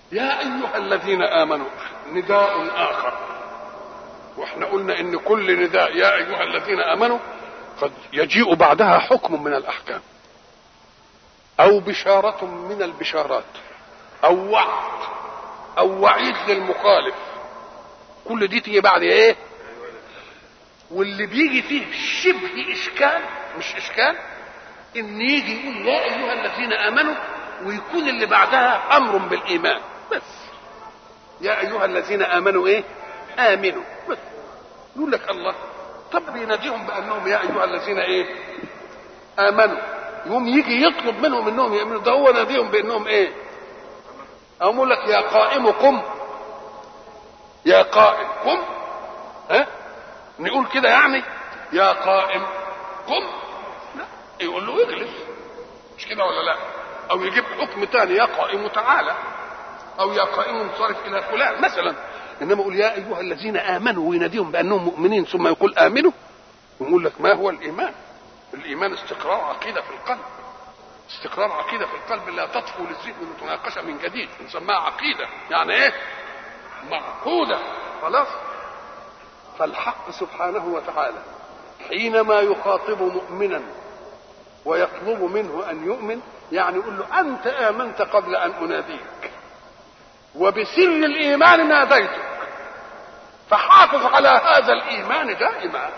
يا ايها الذين امنوا نداء اخر واحنا قلنا ان كل نداء يا ايها الذين امنوا قد يجيء بعدها حكم من الاحكام او بشاره من البشارات او وعد او وعيد للمخالف كل دي تيجي بعد ايه واللي بيجي فيه شبه اشكال مش اشكال ان يجي يقول يا ايها الذين امنوا ويكون اللي بعدها امر بالايمان بس يا ايها الذين امنوا ايه امنوا بس يقول لك الله طب بيناديهم بانهم يا ايها الذين ايه امنوا يقوم يجي يطلب منهم انهم يؤمنوا ده هو ناديهم بانهم ايه أو يقول لك يا قائم قم يا قائم قم ها نقول كده يعني يا قائم قم لا يقول له اجلس مش كده ولا لا او يجيب حكم تاني يا قائم تعالى او يا قائم انصرف الى فلان مثلا انما يقول يا ايها الذين امنوا ويناديهم بانهم مؤمنين ثم يقول امنوا ويقول لك ما هو الايمان الايمان استقرار عقيده في القلب استقرار عقيده في القلب لا تطفو للذهن متناقشه من جديد نسميها عقيده يعني ايه معقوده خلاص فالحق سبحانه وتعالى حينما يخاطب مؤمنا ويطلب منه ان يؤمن يعني يقول له انت امنت قبل ان اناديك وبسر الايمان ناديتك فحافظ على هذا الايمان دائما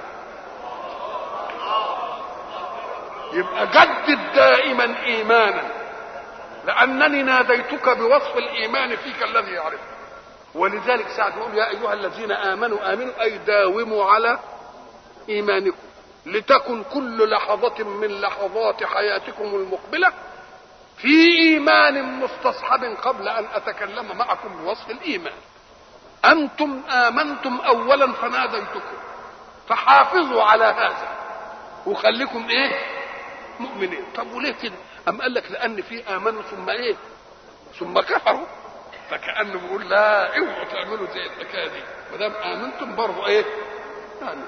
يبقى جدد دائما ايمانا لانني ناديتك بوصف الايمان فيك الذي يعرفه ولذلك سعد يقول يا ايها الذين امنوا امنوا اي داوموا على ايمانكم لتكن كل لحظة من لحظات حياتكم المقبلة في إيمان مستصحب قبل أن أتكلم معكم بوصف الإيمان أنتم آمنتم أولا فناديتكم فحافظوا على هذا وخليكم إيه مؤمنين طب وليه كده أم قال لك لأن في آمنوا ثم إيه ثم كفروا فكأنه بيقول لا اوعوا تعملوا زي الحكاية دي ما دام آمنتم برضه إيه يعني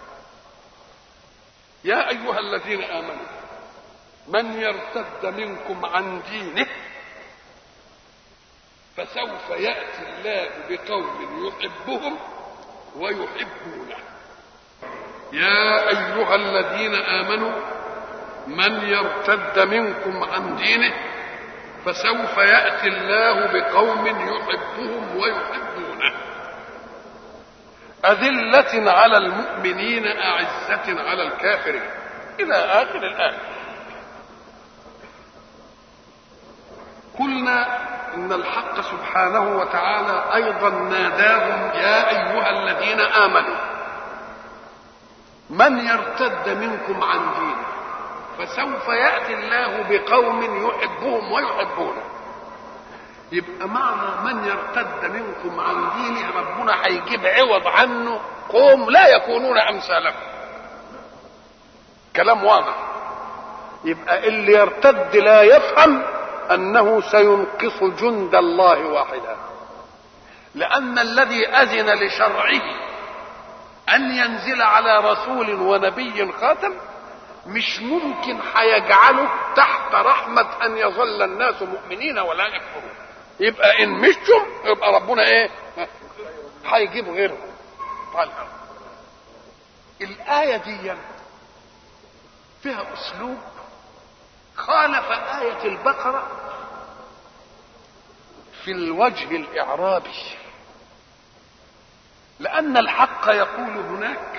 يا أيها الذين آمنوا من يرتد منكم عن دينه فسوف يأتي الله بقوم يحبهم ويحبونه يا أيها الذين آمنوا من يرتد منكم عن دينه فسوف يأتي الله بقوم يحبهم ويحبونه أذلة على المؤمنين أعزة على الكافرين إلى آخر الآية قلنا إن الحق سبحانه وتعالى أيضا ناداهم يا أيها الذين آمنوا من يرتد منكم عن دينه فسوف يأتي الله بقوم يحبهم ويحبونه يبقى معنى من يرتد منكم عن دينه ربنا هيجيب عوض عنه قوم لا يكونون امثالكم كلام واضح يبقى اللي يرتد لا يفهم انه سينقص جند الله واحدا لان الذي اذن لشرعه ان ينزل على رسول ونبي خاتم مش ممكن هيجعله تحت رحمه ان يظل الناس مؤمنين ولا يكفرون يبقى ان مشوا يبقى ربنا ايه هيجيب غيرهم طيب الآية دي فيها أسلوب خالف آية البقرة في الوجه الإعرابي لأن الحق يقول هناك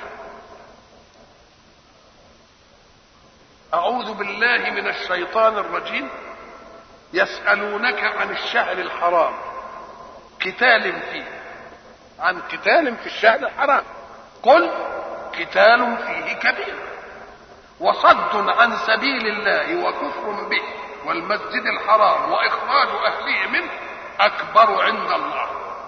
أعوذ بالله من الشيطان الرجيم يسألونك عن الشهر الحرام قتال فيه عن قتال في الشهر الحرام قل قتال فيه كبير وصد عن سبيل الله وكفر به والمسجد الحرام وإخراج أهله منه أكبر عند الله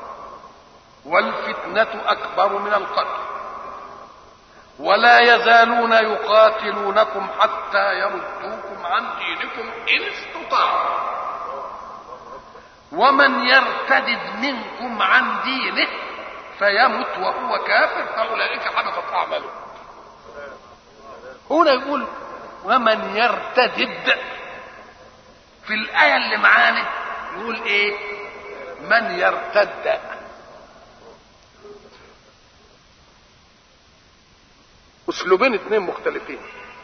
والفتنة أكبر من القتل ولا يزالون يقاتلونكم حتى يردوكم عن دينكم إن استطاعوا ومن يرتد منكم عن دينه فيمت وهو كافر فأولئك حبطت أعماله هنا يقول ومن يرتد في الآية اللي معانا يقول إيه من يرتد اسلوبين اثنين مختلفين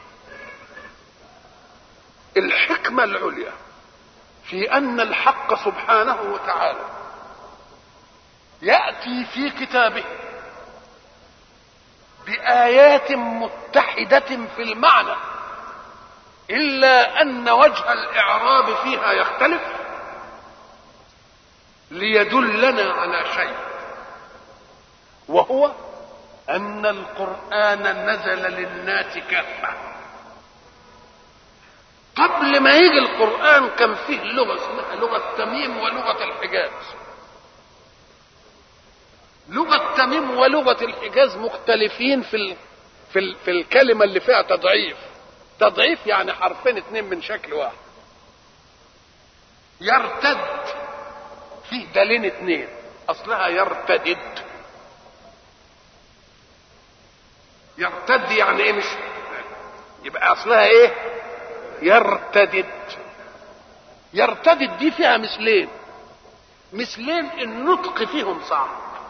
الحكمة العليا في ان الحق سبحانه وتعالى يأتي في كتابه بآيات متحدة في المعنى إلا أن وجه الإعراب فيها يختلف ليدلنا على شيء وهو أن القرآن نزل للناس كافة قبل ما يجي القرآن كان فيه لغة اسمها لغة تميم ولغة الحجاز لغة تميم ولغة الحجاز مختلفين في ال... في ال... في الكلمة اللي فيها تضعيف تضعيف يعني حرفين اتنين من شكل واحد يرتد فيه دالين اتنين اصلها يرتدد يرتد يعني ايه مش يبقى اصلها ايه يرتدد يرتدد دي فيها مثلين مثلين النطق فيهم صعب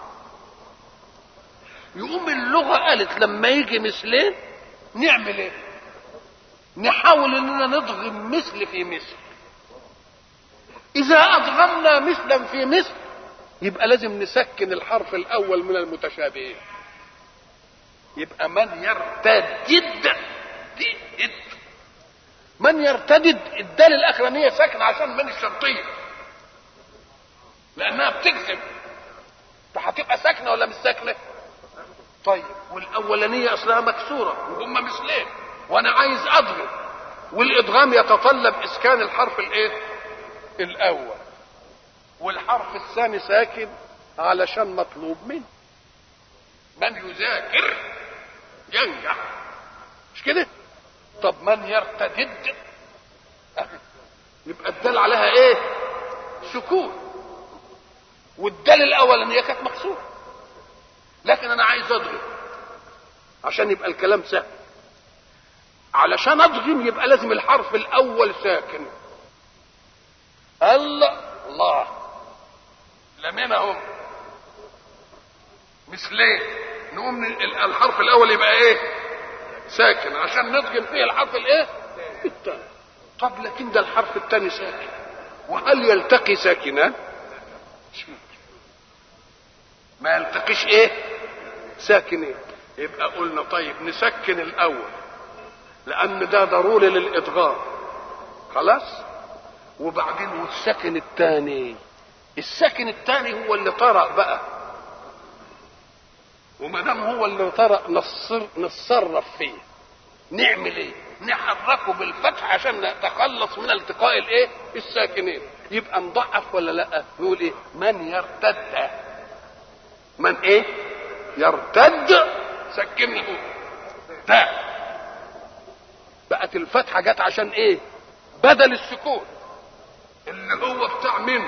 يقوم اللغة قالت لما يجي مثلين نعمل ايه نحاول اننا نضغم مثل في مثل اذا اضغمنا مثلا في مثل يبقى لازم نسكن الحرف الاول من المتشابهين يبقى من يرتدد دي اد من يرتدد الدال الاخرانيه ساكنه عشان من الشرطيه لانها بتكذب فهتبقى ساكنه ولا مش ساكنه طيب والاولانيه اصلها مكسوره وهم مثلين وانا عايز اضغم والادغام يتطلب اسكان الحرف الايه الاول والحرف الثاني ساكن علشان مطلوب منه من يذاكر ينجح مش كده طب من يرتدد يبقى الدال عليها ايه سكون والدال الاولانيه كانت مكسوره لكن انا عايز اضغم عشان يبقى الكلام سهل علشان اضغم يبقى لازم الحرف الاول ساكن الله الله لمين هم مثلين نقوم الحرف الاول يبقى ايه ساكن عشان نضغم فيه الحرف الايه الثاني طب لكن ده الحرف الثاني ساكن وهل يلتقي ساكنان ما يلتقيش ايه ساكنين يبقى قلنا طيب نسكن الاول لان ده ضروري للادغام خلاص وبعدين والسكن الثاني السكن الثاني هو اللي طرأ بقى وما دام هو اللي طرأ نصر نتصرف فيه نعمل ايه نحركه بالفتح عشان نتخلص من التقاء الايه الساكنين يبقى نضعف ولا لا نقول ايه من يرتد من ايه يرتد سكنه ده بقت الفتحه جت عشان ايه بدل السكون اللي هو بتاع من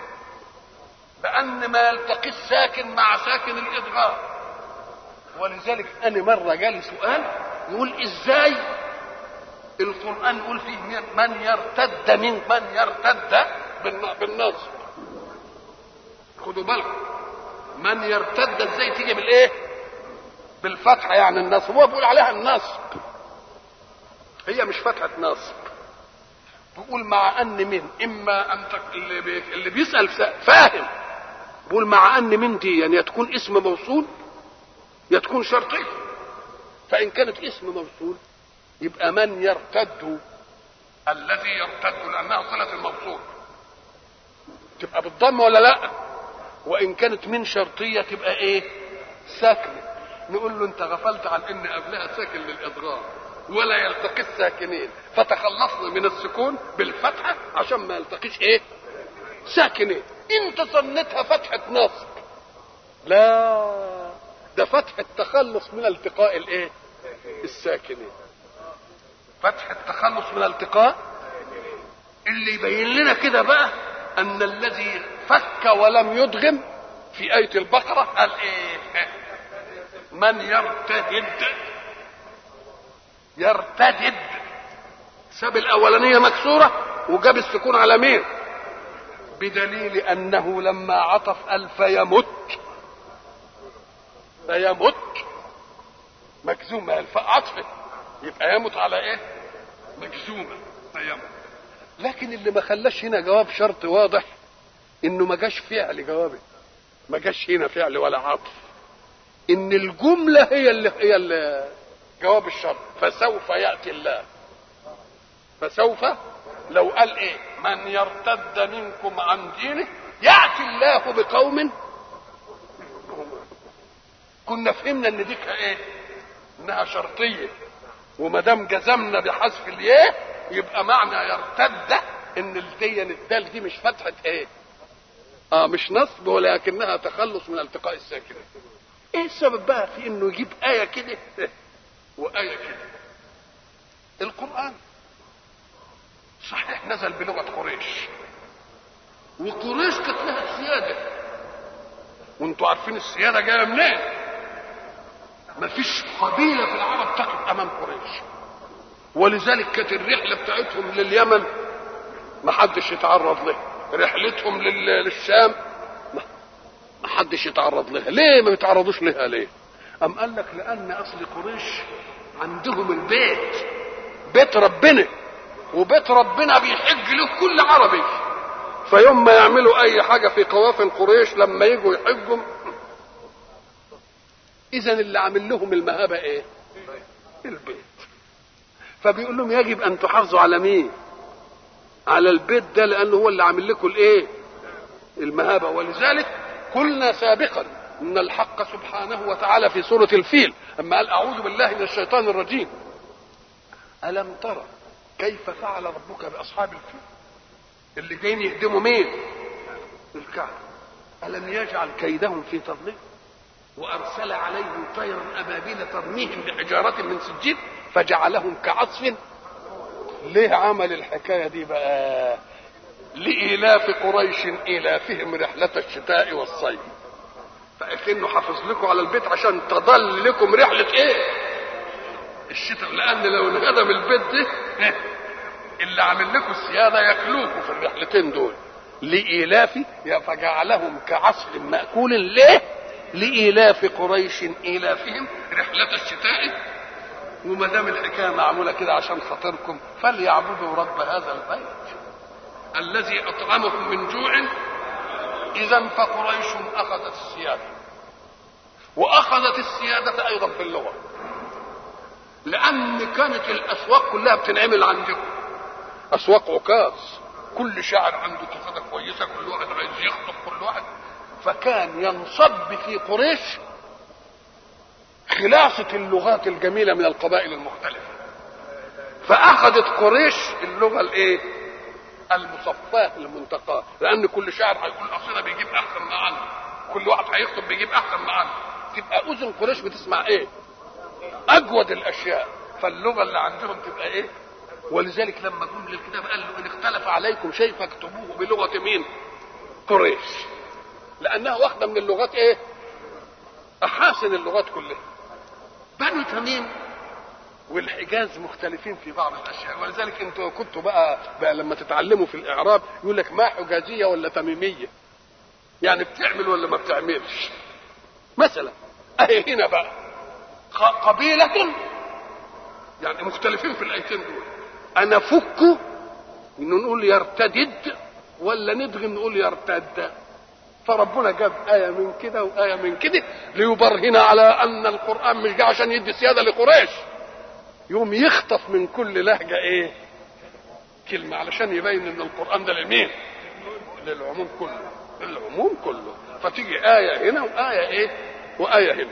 بان ما يلتقي الساكن مع ساكن الادغام ولذلك انا مره جالي سؤال يقول ازاي القران يقول فيه من يرتد من من يرتد بالنصب خدوا بالكم من يرتد ازاي تيجي بالايه بالفتحه يعني النصب هو بيقول عليها النصب هي مش فتحه نصب بيقول مع ان من اما ان تك... اللي, بي... اللي بيسال فاهم بيقول مع ان من دي يعني تكون اسم موصول يا تكون شرطيه فان كانت اسم موصول يبقى من يرتد الذي يرتد لانها صله الموصول تبقى بالضم ولا لا وان كانت من شرطيه تبقى ايه ساكنه نقول له انت غفلت عن ان قبلها ساكن للادغام ولا يلتقي الساكنين فتخلصنا من السكون بالفتحه عشان ما يلتقيش ايه ساكنين انت ظنتها فتحه نصب لا ده فتح التخلص من التقاء الايه الساكنين فتح التخلص من التقاء اللي يبين لنا كده بقى ان الذي فك ولم يدغم في آية البقرة قال ايه من يرتدد يرتدد ساب الاولانية مكسورة وجاب السكون على مين بدليل انه لما عطف قال فيمت فيمت مجزومه عطفه يبقى يمت على ايه مجزومه فيمت لكن اللي ما خلاش هنا جواب شرط واضح انه ما جاش فعل جوابه ما جاش هنا فعل ولا عطف ان الجمله هي اللي هي اللي جواب الشرط فسوف ياتي الله فسوف لو قال ايه من يرتد منكم عن دينه ياتي الله بقوم كنا فهمنا ان دي ايه انها شرطيه وما دام جزمنا بحذف الياء يبقى معنى يرتد ان الدين الدال دي مش فتحه ايه اه مش نصب ولكنها تخلص من التقاء الساكنين ايه السبب بقى في انه يجيب ايه كده وايه كده القران صحيح نزل بلغه قريش وقريش كانت لها سياده وانتوا عارفين السياده جايه منين مفيش قبيله في العرب تقف امام قريش ولذلك كانت الرحله بتاعتهم لليمن ما حدش يتعرض لها رحلتهم للشام ما حدش يتعرض لها ليه ما بيتعرضوش لها ليه ام قال لك لان اصل قريش عندهم البيت بيت ربنا وبيت ربنا بيحج له كل عربي فيوم ما يعملوا اي حاجه في قوافل قريش لما يجوا يحجوا اذا اللي عامل لهم المهابه ايه البيت فبيقول لهم يجب ان تحافظوا على مين على البيت ده لانه هو اللي عامل لكم الايه المهابه ولذلك قلنا سابقا ان الحق سبحانه وتعالى في سوره الفيل اما قال اعوذ بالله من الشيطان الرجيم الم ترى كيف فعل ربك باصحاب الفيل اللي جايين يهدموا مين الكعبه الم يجعل كيدهم في تضليل وارسل عليهم طيرا ابابيل ترميهم بحجاره من سجيل فجعلهم كعصف ليه عمل الحكايه دي بقى لإيلاف قريش إيلافهم رحلة الشتاء والصيف فأكنه حافظ لكم على البيت عشان تضل لكم رحلة إيه؟ الشتاء لأن لو انهدم البيت ده اللي عامل لكم السيادة ياكلوكم في الرحلتين دول لإيلاف فجعلهم كعصف مأكول ليه؟ لإيلاف قريش إيلافهم رحلة الشتاء وما دام الحكايه معموله كده عشان خاطركم فليعبدوا رب هذا البيت الذي اطعمهم من جوع اذا فقريش اخذت السياده واخذت السياده ايضا في اللغه لان كانت الاسواق كلها بتنعمل عندهم اسواق عكاظ كل شاعر عنده قصيده كويسه كل واحد عايز يخطب كل واحد فكان ينصب في قريش خلاصة اللغات الجميلة من القبائل المختلفة فأخذت قريش اللغة الإيه؟ المصفاة المنتقاة لأن كل شاعر هيقول قصيدة بيجيب أحسن ما عنه كل واحد هيخطب بيجيب أحسن ما عنه تبقى أذن قريش بتسمع إيه؟ أجود الأشياء فاللغة اللي عندهم تبقى إيه؟ ولذلك لما جم للكتاب قال له إن اختلف عليكم شيء فاكتبوه بلغة مين؟ قريش لأنها واحدة من اللغات إيه؟ أحاسن اللغات كلها بنو تميم والحجاز مختلفين في بعض الاشياء ولذلك انتوا كنتوا بقى, بقى لما تتعلموا في الاعراب يقول لك ما حجازيه ولا تميميه يعني بتعمل ولا ما بتعملش مثلا اهي هنا بقى قبيله يعني مختلفين في الايتين دول انا فك انه نقول يرتدد ولا ندغم نقول يرتد فربنا جاب آية من كده وآية من كده ليبرهن على أن القرآن مش جاي عشان يدي سيادة لقريش يوم يخطف من كل لهجة إيه؟ كلمة علشان يبين إن القرآن ده لمين؟ للعموم كله للعموم كله فتيجي آية هنا وآية إيه؟ وآية هنا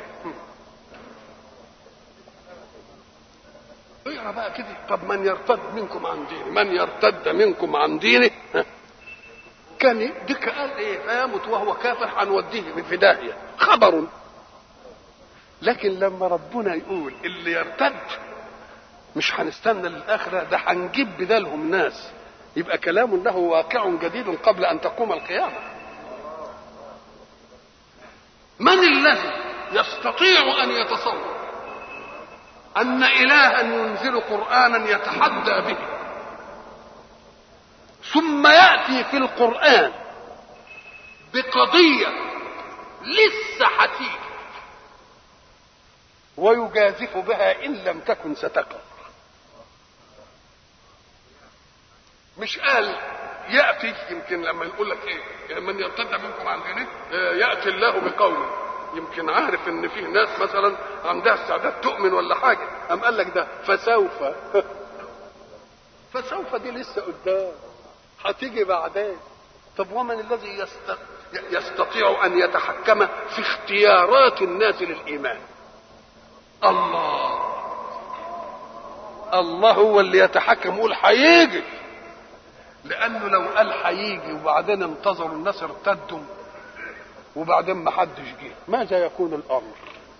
اقرا بقى كده طب من يرتد منكم عن دينه من يرتد منكم عن دينه كان ديك قال ايه فيمت وهو كافر هنوديه في داهيه خبر لكن لما ربنا يقول اللي يرتد مش هنستنى للاخره ده هنجيب بدالهم ناس يبقى كلام له واقع جديد قبل ان تقوم القيامه من الذي يستطيع ان يتصور ان الها ينزل قرانا يتحدى به ثم ياتي في القران بقضية لسه هتيجي ويجازف بها إن لم تكن ستقع مش قال يأتي يمكن لما يقول لك إيه من يرتد منكم عن دينه يأتي الله بقوم يمكن عارف ان فيه ناس مثلا عندها استعداد تؤمن ولا حاجه قام قال لك ده فسوف فسوف دي لسه قدام هتيجي بعدين طب ومن الذي يست... يستطيع ان يتحكم في اختيارات الناس للايمان الله الله هو اللي يتحكم يقول هيجي لانه لو قال هيجي وبعدين انتظروا الناس ارتدوا وبعدين ما حدش جه ماذا يكون الامر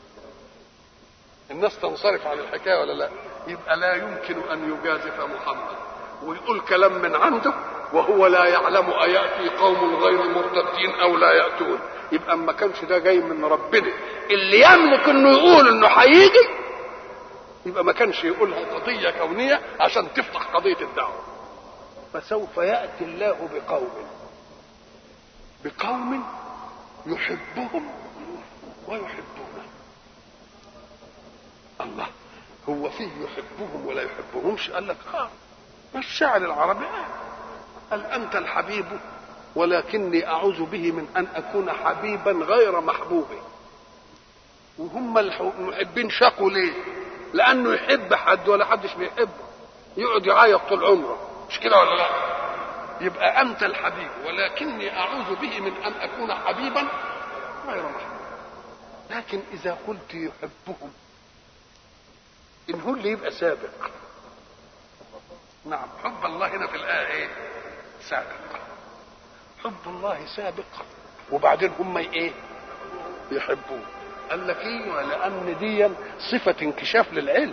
الناس تنصرف عن الحكايه ولا لا يبقى لا يمكن ان يجازف محمد ويقول كلام من عنده وهو لا يعلم أيأتي قوم غير مرتدين أو لا يأتون يبقى ما كانش ده جاي من ربنا اللي يملك انه يقول انه هيجي يبقى ما كانش يقولها قضية كونية عشان تفتح قضية الدعوة فسوف يأتي الله بقوم بقوم يحبهم ويحبونه الله هو فيه يحبهم ولا يحبهمش قال لك اه الشاعر العربي آه. قال انت الحبيب ولكني اعوذ به من ان اكون حبيبا غير محبوب وهم المحبين شقوا ليه لانه يحب حد ولا حدش بيحبه يقعد يعيط طول عمره مش كده ولا لا يبقى انت الحبيب ولكني اعوذ به من ان اكون حبيبا غير محبوب لكن اذا قلت يحبهم ان هو اللي يبقى سابق نعم حب الله هنا في الآية إيه؟ سابق حب الله سابق وبعدين هم إيه؟ يحبوه قال لك ايوه لان دي صفه انكشاف للعلم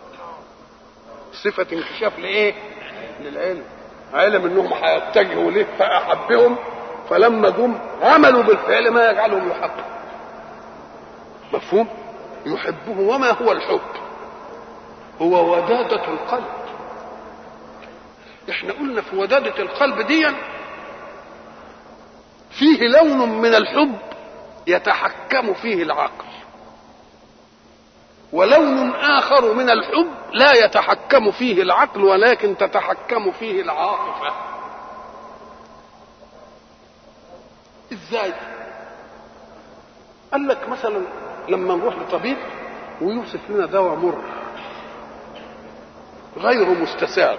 صفه انكشاف لايه للعلم علم انهم هيتجهوا ليه فاحبهم فلما جم عملوا بالفعل ما يجعلهم يحبوا مفهوم يحبه وما هو الحب هو ودادة القلب احنا قلنا في ودادة القلب دي فيه لون من الحب يتحكم فيه العقل ولون اخر من الحب لا يتحكم فيه العقل ولكن تتحكم فيه العاطفه ازاي قال لك مثلا لما نروح لطبيب ويوصف لنا دواء مر غير مستساغ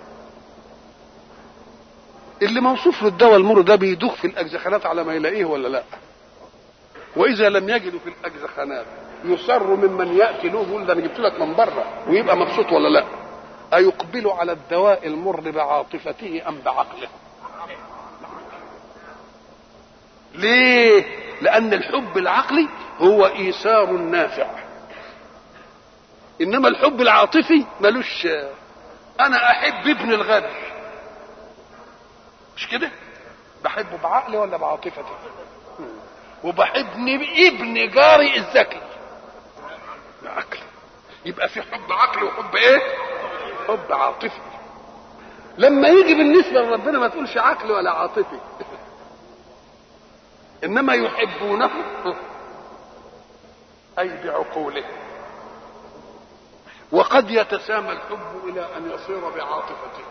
اللي موصوف له الدواء المر ده بيدوخ في الاجزخانات على ما يلاقيه ولا لا واذا لم يجدوا في الاجزخانات يصر ممن ياتي له يقول ده انا جبت لك من بره ويبقى مبسوط ولا لا ايقبل على الدواء المر بعاطفته ام بعقله ليه لان الحب العقلي هو ايثار نافع انما الحب العاطفي ملوش انا احب ابن الغبي مش كده بحبه بعقلي ولا بعاطفتي وبحب ابن جاري الذكي بعقلي يبقى في حب عقلي وحب ايه حب عاطفي لما يجي بالنسبه لربنا ما تقولش عقلي ولا عاطفي انما يحبونه اي بعقوله وقد يتسامى الحب الى ان يصير بعاطفته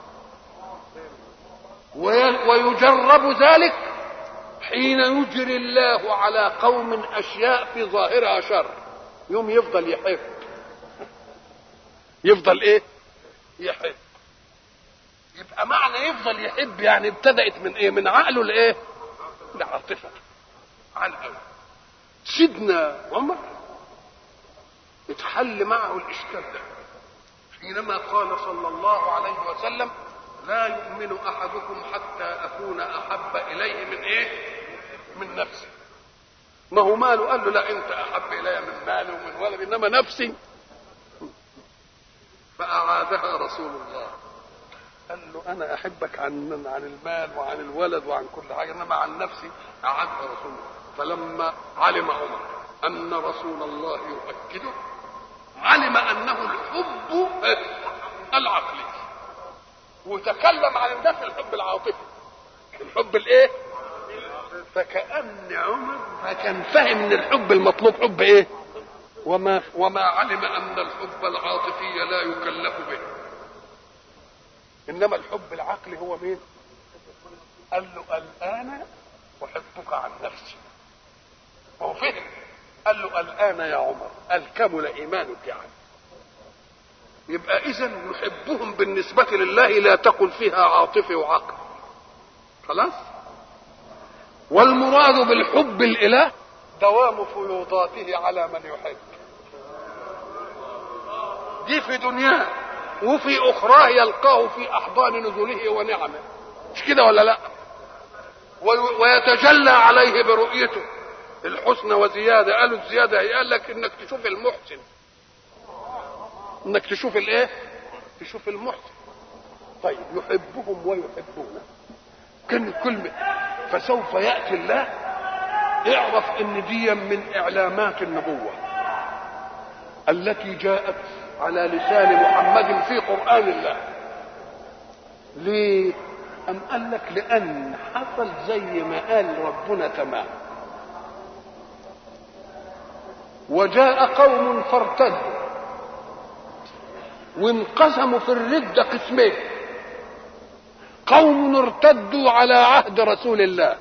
ويجرب ذلك حين يجري الله على قوم اشياء في ظاهرها شر يوم يفضل يحب يفضل ايه يحب يبقى معنى يفضل يحب يعني ابتدأت من ايه من عقله لايه لعاطفته على الأول سيدنا عمر اتحل معه الاشكال ده حينما قال صلى الله عليه وسلم لا يؤمن احدكم حتى اكون احب اليه من ايه من نفسي ما هو ماله قال له لا انت احب الي من مالي ومن ولدي انما نفسي فاعادها رسول الله قال له انا احبك عن عن المال وعن الولد وعن كل حاجه انما عن نفسي اعادها رسول الله فلما علم عمر ان رسول الله يؤكده علم انه الحب العقلي وتكلم عن ده في الحب العاطفي الحب الايه فكأن عمر كان فاهم ان الحب المطلوب حب ايه وما وما علم ان الحب العاطفي لا يكلف به انما الحب العقلي هو مين قال له الان احبك عن نفسي هو فهم قال له الان يا عمر قال كمل ايمانك يعني يبقى اذا يحبهم بالنسبه لله لا تقل فيها عاطفي وعقل خلاص والمراد بالحب الاله دوام فيوضاته على من يحب دي في دنياه وفي اخراه يلقاه في احضان نزوله ونعمه مش كده ولا لا ويتجلى عليه برؤيته الحسنى وزياده قالوا الزياده هي قال لك انك تشوف المحسن انك تشوف الايه تشوف المحسن طيب يحبهم ويحبونه كان كلمة فسوف يأتي الله اعرف ان دي من اعلامات النبوة التي جاءت على لسان محمد في قرآن الله ليه أم قال لك لأن حصل زي ما قال ربنا تمام وجاء قوم فارتدوا وانقسموا في الردة قسمين قوم ارتدوا على عهد رسول الله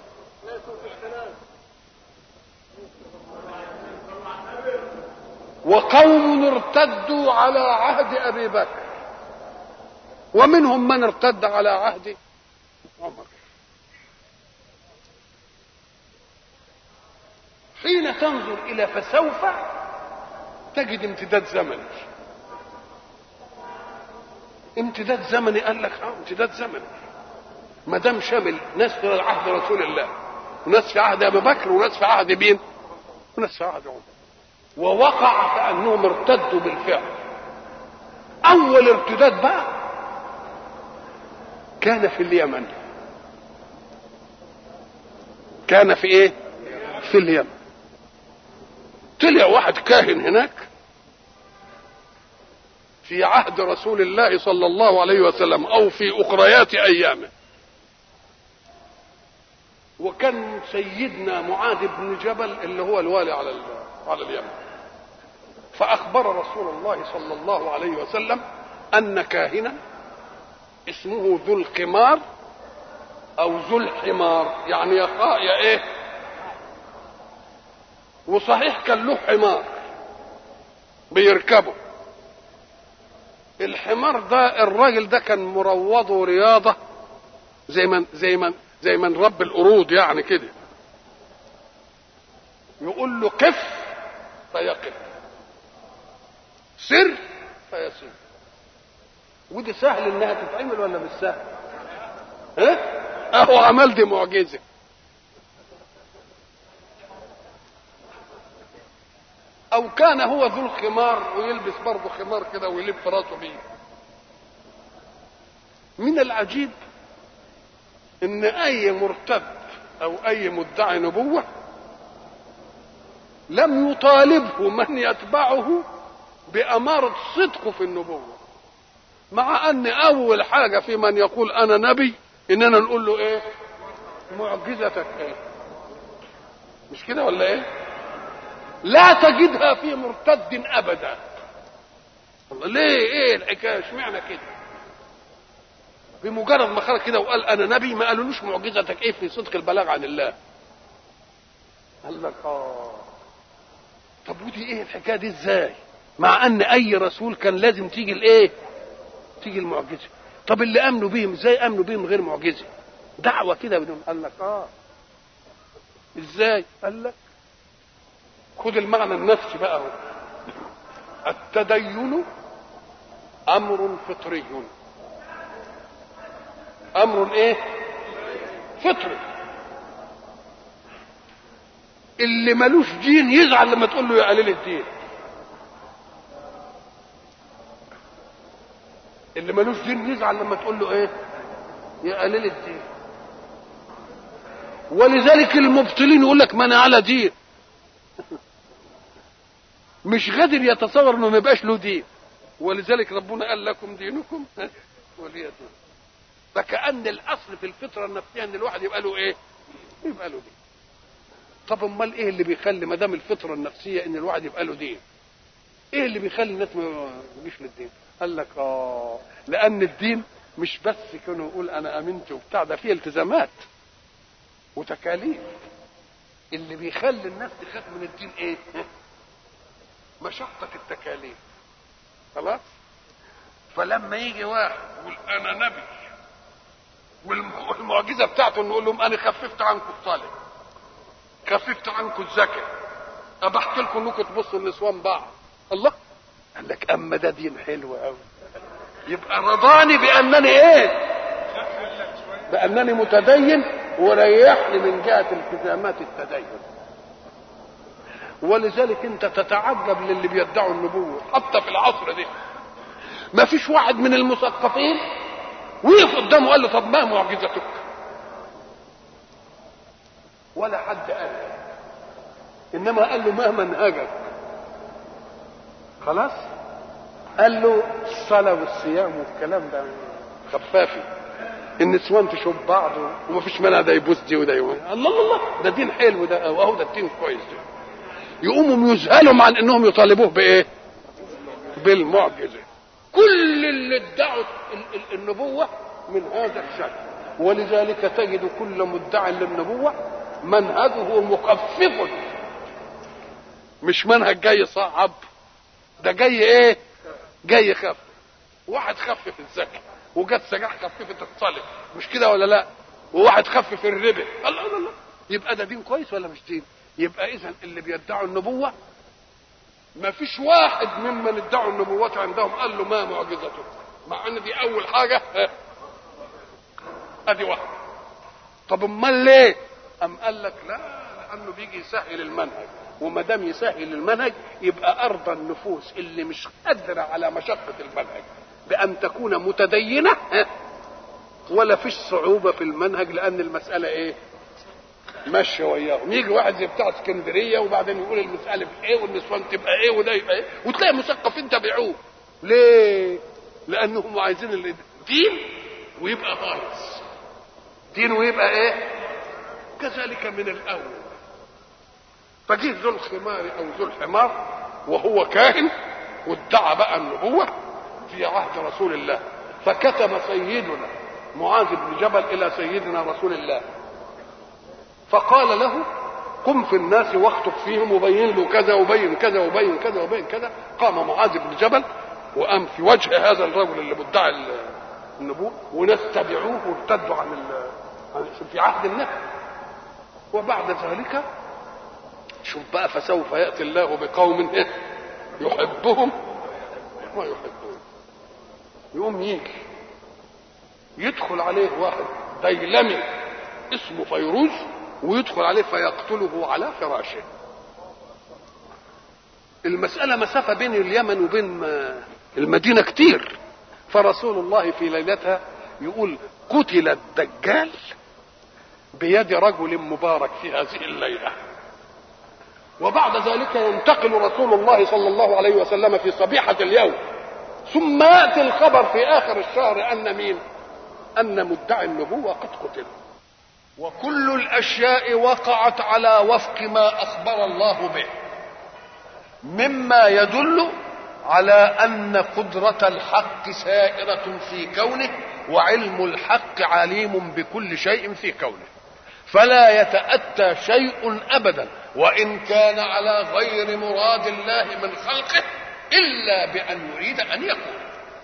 وقوم ارتدوا على عهد ابي بكر ومنهم من ارتد على عهد عمر حين تنظر الى فسوف تجد امتداد زمني امتداد زمني قال لك اه امتداد زمني ما دام شامل ناس في عهد رسول الله وناس في عهد ابي بكر وناس في عهد مين؟ وناس في عهد عمر ووقع كانهم ارتدوا بالفعل اول ارتداد بقى كان في اليمن كان في ايه في اليمن طلع واحد كاهن هناك في عهد رسول الله صلى الله عليه وسلم او في اخريات ايامه وكان سيدنا معاذ بن جبل اللي هو الوالي على على اليمن فاخبر رسول الله صلى الله عليه وسلم ان كاهنا اسمه ذو القمار او ذو الحمار يعني يا يا ايه وصحيح كان له حمار بيركبه الحمار ده الراجل ده كان مروضه رياضه زي ما زي ما زي من رب القرود يعني كده يقول له قف فيقف سر فيسير ودي سهل انها تتعمل ولا مش سهل ها اهو عمل دي معجزه او كان هو ذو الخمار ويلبس برضه خمار كده ويلف راسه بيه من العجيب ان اي مرتد او اي مدعي نبوه لم يطالبه من يتبعه باماره صدقه في النبوه مع ان اول حاجه في من يقول انا نبي اننا نقول له ايه معجزتك ايه مش كده ولا ايه لا تجدها في مرتد ابدا والله ليه ايه الحكايه اشمعنى كده بمجرد ما خرج كده وقال انا نبي ما قالولوش معجزتك ايه في صدق البلاغ عن الله قال لك اه طب ودي ايه الحكايه دي ازاي مع ان اي رسول كان لازم تيجي الايه تيجي المعجزه طب اللي امنوا بيهم ازاي امنوا بيهم غير معجزه دعوه كده بدون قال لك اه ازاي قال لك خد المعنى النفسي بقى هو التدين امر فطري امر ايه فطري اللي ملوش دين يزعل لما تقول له يا قليل الدين اللي ملوش دين يزعل لما تقول له ايه يا قليل الدين ولذلك المبطلين يقول لك ما انا على دين مش قادر يتصور انه ما يبقاش له دين ولذلك ربنا قال لكم دينكم ولي دين فكأن الاصل في الفطره النفسيه ان الواحد يبقى له ايه؟ يبقى له دين طب امال ايه اللي بيخلي ما دام الفطره النفسيه ان الواحد يبقى له دين ايه اللي بيخلي الناس ما يجيش للدين قال لك اه لان الدين مش بس كانوا يقول انا امنت وبتاع ده فيه التزامات وتكاليف اللي بيخلي الناس تخاف من الدين ايه مشقة التكاليف خلاص فلما يجي واحد يقول انا نبي والمعجزة بتاعته نقول لهم انا خففت عنكم الصلاة خففت عنكم الزكاة ابحت لكم انكم تبصوا النسوان بعض الله قال لك اما ده دين حلو قوي يبقى رضاني بانني ايه بانني متدين وريحني من جهه التزامات التدين ولذلك انت تتعجب للي بيدعوا النبوه حتى في العصر ده ما فيش واحد من المثقفين وقف قدامه قال له طب ما معجزتك ولا حد قال انما قال له ما منهجك خلاص قال له الصلاه والصيام والكلام ده خفافي النسوان تشوف بعض وما فيش مانع ده يبوس دي وده يبوس الله الله الله ده دين حلو ده اهو ده الدين كويس ده يقوموا يذهلوا عن انهم يطالبوه بايه؟ بالمعجزه كل اللي ادعوا النبوه من هذا الشكل ولذلك تجد كل مدع للنبوه منهجه مخفف مش منهج جاي صعب ده جاي ايه؟ جاي خف واحد خفف الزكاه وجت سجاح خففت الصلب مش كده ولا لا وواحد خفف الربا الله الله الله يبقى ده دين كويس ولا مش دين يبقى اذا اللي بيدعوا النبوه ما فيش واحد ممن ادعوا النبوات عندهم قال له ما معجزتك مع ان دي اول حاجه ادي واحد طب امال ليه ام قال لك لا لانه بيجي يسهل المنهج وما دام يسهل المنهج يبقى ارضى النفوس اللي مش قادره على مشقه المنهج بأن تكون متدينة ولا فيش صعوبة في المنهج لأن المسألة إيه؟ ماشية وياهم يجي واحد زي بتاع اسكندرية وبعدين يقول المسألة في إيه والنسوان تبقى إيه وده يبقى إيه وتلاقي مثقفين تبعوه ليه؟ لأنهم عايزين الدين ويبقى خالص دين ويبقى إيه؟ كذلك من الأول فجه ذو الخمار أو ذو الحمار وهو كاهن وادعى بقى النبوة في عهد رسول الله فكتب سيدنا معاذ بن جبل الى سيدنا رسول الله فقال له قم في الناس واخطب فيهم وبين له كذا وبين كذا وبين كذا وبين كذا قام معاذ بن جبل وقام في وجه هذا الرجل اللي مدعي النبوة وناس تبعوه وارتدوا عن في عهد النبي وبعد ذلك شوف بقى فسوف ياتي الله بقوم يحبهم ويحبون يقوم يجي يدخل عليه واحد ديلمي اسمه فيروز ويدخل عليه فيقتله على فراشه المسألة مسافة بين اليمن وبين المدينة كتير فرسول الله في ليلتها يقول قتل الدجال بيد رجل مبارك في هذه الليلة وبعد ذلك ينتقل رسول الله صلى الله عليه وسلم في صبيحة اليوم ثم ياتي الخبر في اخر الشهر ان مين ان مدعي النبوه قد قتل وكل الاشياء وقعت على وفق ما اخبر الله به مما يدل على ان قدره الحق سائره في كونه وعلم الحق عليم بكل شيء في كونه فلا يتاتى شيء ابدا وان كان على غير مراد الله من خلقه الا بان يريد ان يكون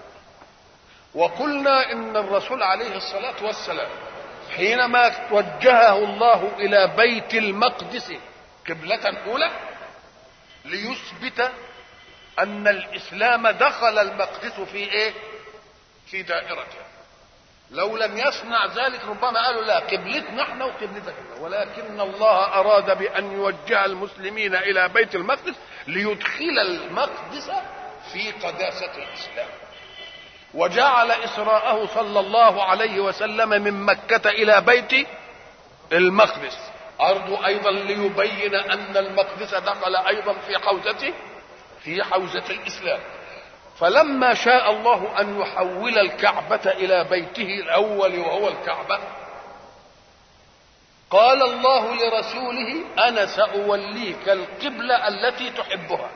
وقلنا ان الرسول عليه الصلاه والسلام حينما وجهه الله الى بيت المقدس قبله اولى ليثبت ان الاسلام دخل المقدس في ايه في دائرته لو لم يصنع ذلك ربما قالوا لا قبلتنا احنا وقبلتك ولكن الله اراد بان يوجه المسلمين الى بيت المقدس ليدخل المقدس في قداسه الاسلام وجعل اسراءه صلى الله عليه وسلم من مكه الى بيت المقدس أرض أيضا ليبين أن المقدس دخل أيضا في حوزته في حوزة الإسلام فلما شاء الله أن يحول الكعبة إلى بيته الأول وهو الكعبة قال الله لرسوله انا ساوليك القبله التي تحبها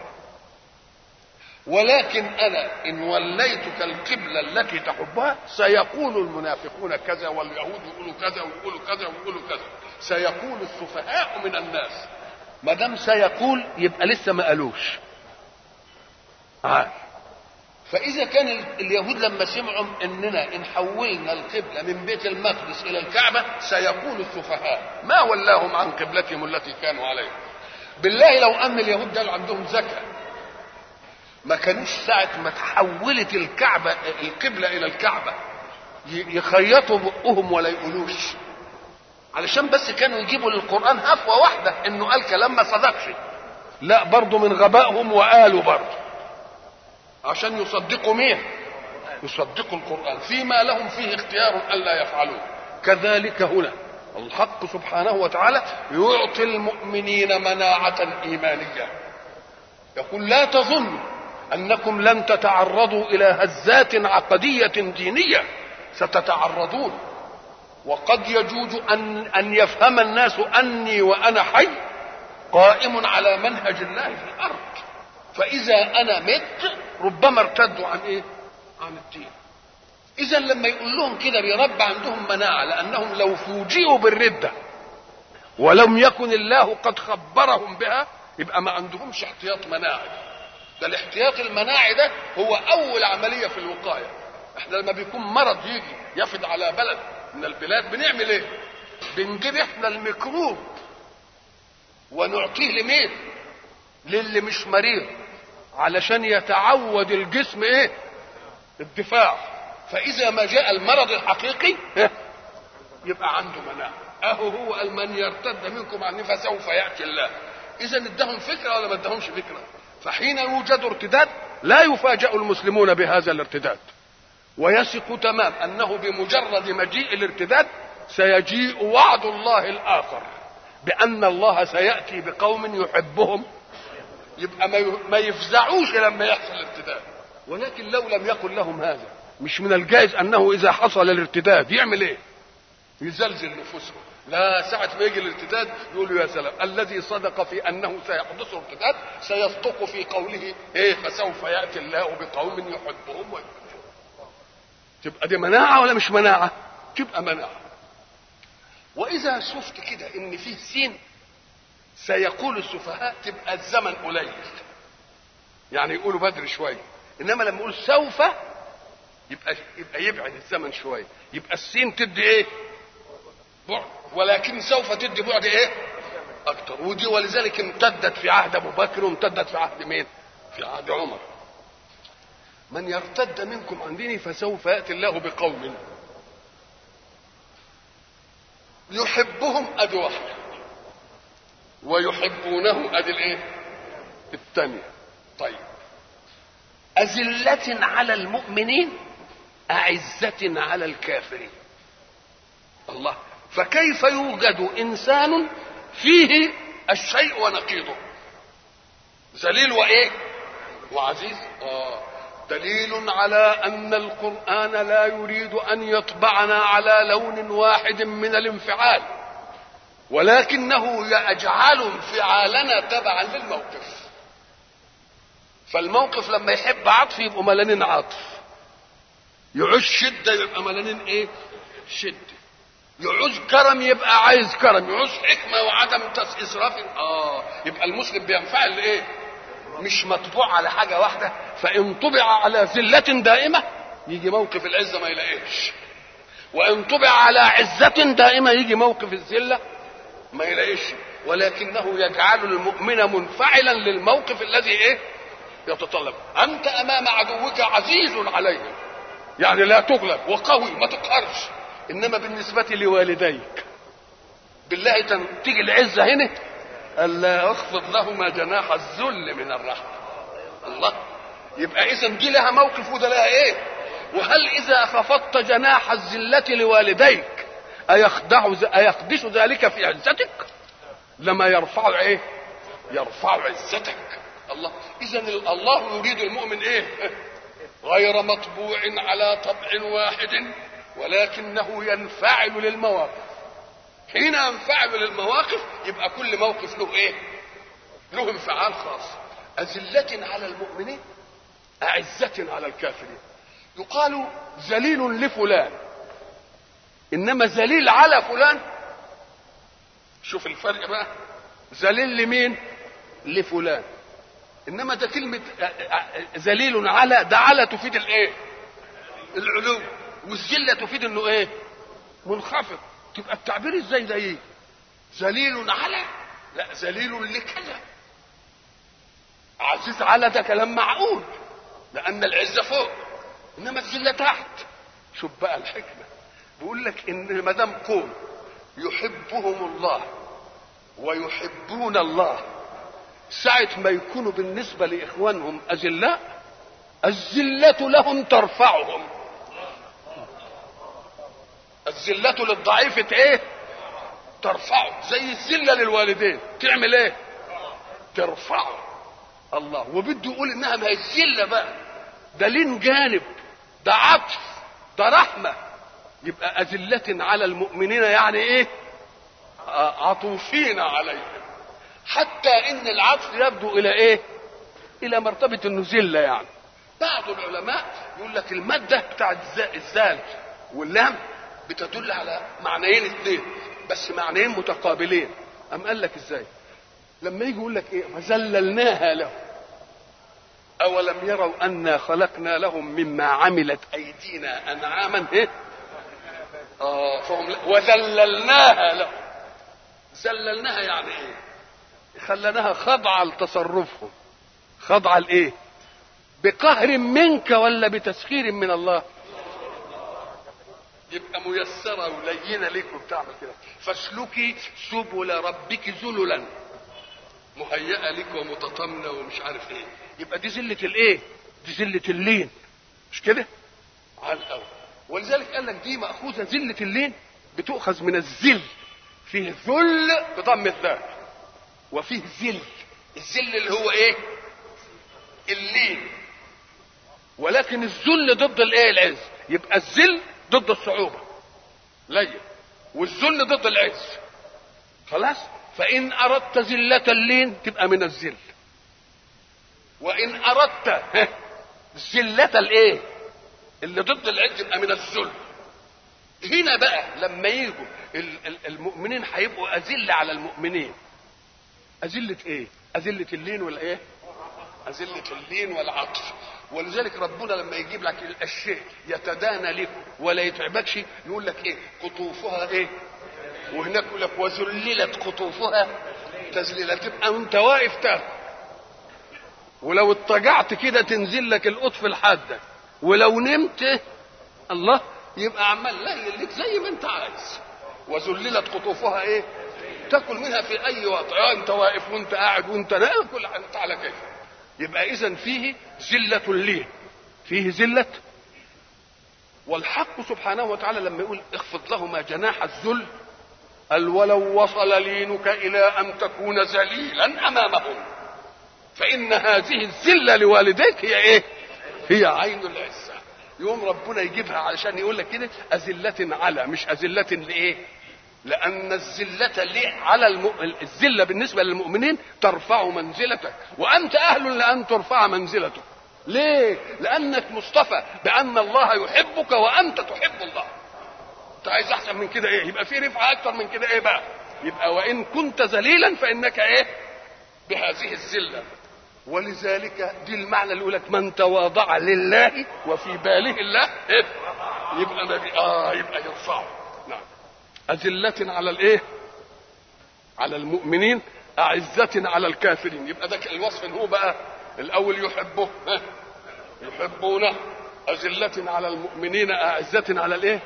ولكن انا ان وليتك القبله التي تحبها سيقول المنافقون كذا واليهود يقولوا كذا ويقولوا كذا ويقولوا كذا سيقول السفهاء من الناس ما دام سيقول يبقى لسه ما قالوش عارف فإذا كان اليهود لما سمعوا إننا إن حولنا القبلة من بيت المقدس إلى الكعبة سيقول السفهاء ما ولاهم عن قبلتهم التي كانوا عليها بالله لو أن اليهود دول عندهم ذكاء ما كانوش ساعة ما تحولت الكعبة القبلة إلى الكعبة يخيطوا بقهم ولا يقولوش علشان بس كانوا يجيبوا للقرآن هفوة واحدة إنه قال كلام ما صدقش لا برضه من غبائهم وقالوا برضه عشان يصدقوا مين يصدقوا القرآن فيما لهم فيه اختيار ألا يفعلوه كذلك هنا الحق سبحانه وتعالى يعطي المؤمنين مناعة إيمانية يقول لا تظنوا أنكم لن تتعرضوا إلى هزات عقدية دينية ستتعرضون وقد يجوز أن أن يفهم الناس أني وأنا حي قائم على منهج الله في الأرض فإذا أنا مت ربما ارتدوا عن إيه؟ عن الدين. إذا لما يقول لهم كده بيرب عندهم مناعة لأنهم لو فوجئوا بالردة ولم يكن الله قد خبرهم بها يبقى ما عندهمش احتياط مناعي. ده الاحتياط المناعي ده هو أول عملية في الوقاية. احنا لما بيكون مرض يجي يفد على بلد من البلاد بنعمل ايه؟ بنجيب احنا الميكروب ونعطيه لمين؟ للي مش مريض علشان يتعود الجسم ايه الدفاع فاذا ما جاء المرض الحقيقي يبقى عنده مناعه اهو هو قال من يرتد منكم عني فسوف ياتي الله اذا ادهم فكره ولا ما ادهمش فكره فحين يوجد ارتداد لا يفاجأ المسلمون بهذا الارتداد ويثق تمام انه بمجرد مجيء الارتداد سيجيء وعد الله الاخر بان الله سياتي بقوم يحبهم يبقى ما يفزعوش لما يحصل الارتداد ولكن لو لم يكن لهم هذا مش من الجائز انه اذا حصل الارتداد يعمل ايه يزلزل نفوسهم لا ساعة ما يجي الارتداد يقولوا يا سلام الذي صدق في انه سيحدث ارتداد سيصدق في قوله ايه فسوف ياتي الله بقوم يحبهم ويحبهم تبقى دي مناعة ولا مش مناعة؟ تبقى مناعة وإذا شفت كده إن فيه سين سيقول السفهاء تبقى الزمن قليل يعني يقولوا بدري شويه انما لما يقول سوف يبقى يبقى يبعد الزمن شويه يبقى السين تدي ايه بعد ولكن سوف تدي بعد ايه اكتر ودي ولذلك امتدت في عهد ابو بكر وامتدت في عهد مين في عهد عمر من يرتد منكم عن ديني فسوف ياتي الله بقوم يحبهم ادي واحده ويحبونه ادي الايه الثانيه طيب أذلة على المؤمنين أعزة على الكافرين الله فكيف يوجد إنسان فيه الشيء ونقيضه ذليل وإيه وعزيز آه دليل على أن القرآن لا يريد أن يطبعنا على لون واحد من الانفعال ولكنه يجعل انفعالنا تبعا للموقف فالموقف لما يحب عطف يبقوا ملانين عطف يعوز شده يبقى ملانين ايه شده يعوز كرم يبقى عايز كرم يعوز حكمه وعدم اسراف اه يبقى المسلم بينفعل ايه مش مطبوع على حاجه واحده فان طبع على ذله دائمه يجي موقف العزه ما يلاقيش وان طبع على عزه دائمه يجي موقف الذله ما يلاقيش ولكنه يجعل المؤمن منفعلا للموقف الذي ايه يتطلب انت امام عدوك عزيز عليه يعني لا تغلب وقوي ما تقهرش انما بالنسبه لوالديك بالله تيجي العزه هنا الا اخفض لهما جناح الذل من الرحمه الله يبقى اذا دي لها موقف وده لها ايه وهل اذا خفضت جناح الذله لوالديك أيخدع أيخدش ذلك في عزتك؟ لما يرفع إيه؟ يرفع عزتك الله إذا الله يريد المؤمن إيه؟ غير مطبوع على طبع واحد ولكنه ينفعل للمواقف حين ينفعل للمواقف يبقى كل موقف له ايه له انفعال خاص أذلة على المؤمنين أعزة على الكافرين يقال ذليل لفلان إنما ذليل على فلان شوف الفرق بقى ذليل لمين لفلان انما ده كلمه ذليل على ده على تفيد الايه العلو والذله تفيد انه ايه منخفض تبقى التعبير ازاي زي ايه ذليل على لا ذليل لكذا عزيز على ده كلام معقول لان العزه فوق انما الذله تحت شوف بقى الحكمه بيقول لك ان ما دام قوم يحبهم الله ويحبون الله ساعة ما يكونوا بالنسبة لإخوانهم أذلاء الذلة لهم ترفعهم الذلة للضعيف ايه ترفعه زي الذلة للوالدين تعمل ايه ترفعه الله وبده يقول انها ما هي الذلة بقى ده لين جانب ده عطف ده رحمة يبقى أذلة على المؤمنين يعني ايه عطوفين عليهم حتى ان العطف يبدو الى ايه الى مرتبة انه ذلة يعني بعض العلماء يقول لك المادة بتاع الزال واللام بتدل على معنيين اثنين بس معنيين متقابلين أم قال لك ازاي لما يجي يقول لك ايه فذللناها له أولم يروا أنا خلقنا لهم مما عملت أيدينا أنعاما إيه؟ آه فهم وذللناها لهم ذللناها يعني إيه؟ خلناها خاضعة لتصرفهم خاضعة لإيه؟ بقهر منك ولا بتسخير من الله؟ يبقى ميسرة ولينة ليك وبتعمل كده فاسلكي سبل ربك ذللا مهيئة لك ومتطمنة ومش عارف ايه يبقى دي ذلة الايه؟ دي ذلة اللين مش كده؟ على الأول ولذلك قال لك دي مأخوذة ذلة اللين بتؤخذ من الذل فيه ذل بضم الذال وفيه ذل الذل اللي هو ايه؟ اللين ولكن الذل ضد الايه العز يبقى الذل ضد الصعوبة لين والذل ضد العز خلاص فإن أردت ذلة اللين تبقى من الذل وإن أردت ذلة الإيه اللي ضد العز يبقى من الذل هنا بقى لما يجوا المؤمنين هيبقوا أذلة على المؤمنين أذلة إيه؟ أذلة اللين والإيه؟ أذلة اللين والعطف ولذلك ربنا لما يجيب لك الشيء يتدانى لك ولا يتعبكش يقول لك ايه قطوفها ايه وهناك يقول لك وذللت قطوفها تذليلا تبقى انت واقف تاكل ولو اضطجعت كده تنزل لك القطف الحاده ولو نمت الله يبقى عمال ليل لك زي ما انت عايز وذللت قطوفها ايه تاكل منها في اي وضع انت واقف وانت قاعد وانت ناكل انت على كيفك يبقى اذا فيه ذلة ليه فيه ذلة والحق سبحانه وتعالى لما يقول اخفض لهما جناح الذل قال ولو وصل لينك الى ان تكون ذليلا امامهم فان هذه الذله لوالديك هي ايه هي عين العزه يوم ربنا يجيبها علشان يقول لك كده أذلة على مش أذلة لإيه؟ لأن الذلة ليه على الم... الذلة بالنسبة للمؤمنين ترفع منزلتك وأنت أهل لأن ترفع منزلتك ليه؟ لأنك مصطفى بأن الله يحبك وأنت تحب الله أنت عايز أحسن من كده إيه؟ يبقى في رفعة أكتر من كده إيه بقى؟ يبقى وإن كنت ذليلا فإنك إيه؟ بهذه الذلة ولذلك دي المعنى اللي يقول لك من تواضع لله وفي باله الله إيه؟ يبقى نبي آه يبقى يرفعه نعم أذلة على الإيه؟ على المؤمنين أعزة على الكافرين يبقى ده الوصف إن هو بقى الأول يحبه ها؟ يحبونه أذلة على المؤمنين أعزة على الإيه؟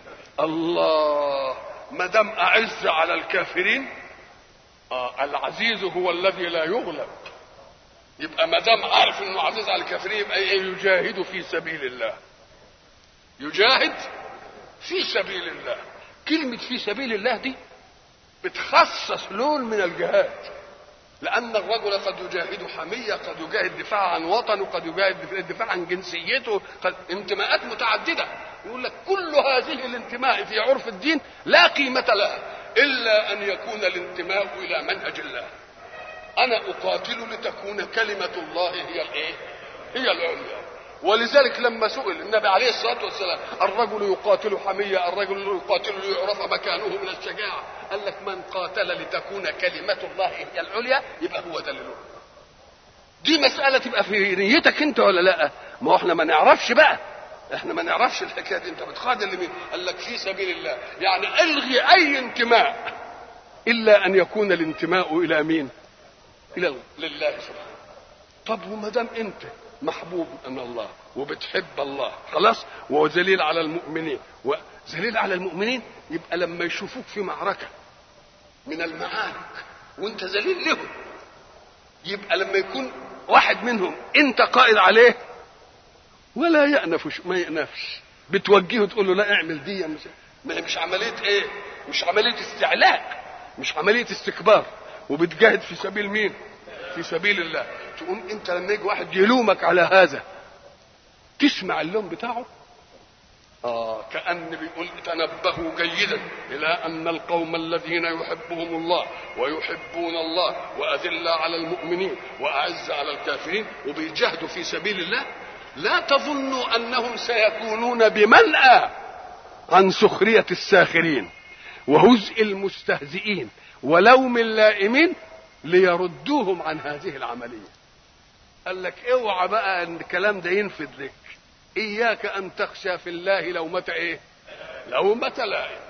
الله ما دام أعز على الكافرين آه العزيز هو الذي لا يغلب يبقى ما دام عارف انه عزيز على الكافرين يبقى ايه يجاهد في سبيل الله يجاهد في سبيل الله كلمة في سبيل الله دي بتخصص لون من الجهاد لأن الرجل قد يجاهد حمية قد يجاهد دفاع عن وطنه قد يجاهد دفاع عن جنسيته قد انتماءات متعددة يقول لك كل هذه الانتماء في عرف الدين لا قيمة لها الا ان يكون الانتماء الى منهج الله انا اقاتل لتكون كلمه الله هي الايه هي العليا ولذلك لما سئل النبي عليه الصلاه والسلام الرجل يقاتل حميه الرجل يقاتل ليعرف مكانه من الشجاعه قال لك من قاتل لتكون كلمه الله هي العليا يبقى هو ده اللي دي مساله تبقى في نيتك انت ولا لا ما احنا ما نعرفش بقى احنا ما نعرفش الحكايه دي انت بتقاتل لمين قال لك في سبيل الله يعني الغي اي انتماء الا ان يكون الانتماء الى مين الى لله سبحانه طب وما دام انت محبوب من الله وبتحب الله خلاص وذليل على المؤمنين وذليل على المؤمنين يبقى لما يشوفوك في معركه من المعارك وانت ذليل لهم يبقى لما يكون واحد منهم انت قائد عليه ولا يأنف ما يأنفش بتوجهه تقول له لا اعمل دي مش مش عمليه ايه مش عمليه استعلاء مش عمليه استكبار وبتجاهد في سبيل مين في سبيل الله تقوم انت لما يجي واحد يلومك على هذا تسمع اللوم بتاعه آه كأن بيقول تنبهوا جيدا إلى أن القوم الذين يحبهم الله ويحبون الله وأذل على المؤمنين وأعز على الكافرين وبيجاهدوا في سبيل الله لا تظنوا أنهم سيكونون بمنأى عن سخرية الساخرين وهزء المستهزئين ولوم اللائمين ليردوهم عن هذه العملية قال لك اوعى بقى ان الكلام ده ينفذ لك اياك ان تخشى في الله لومة ايه لومة لائم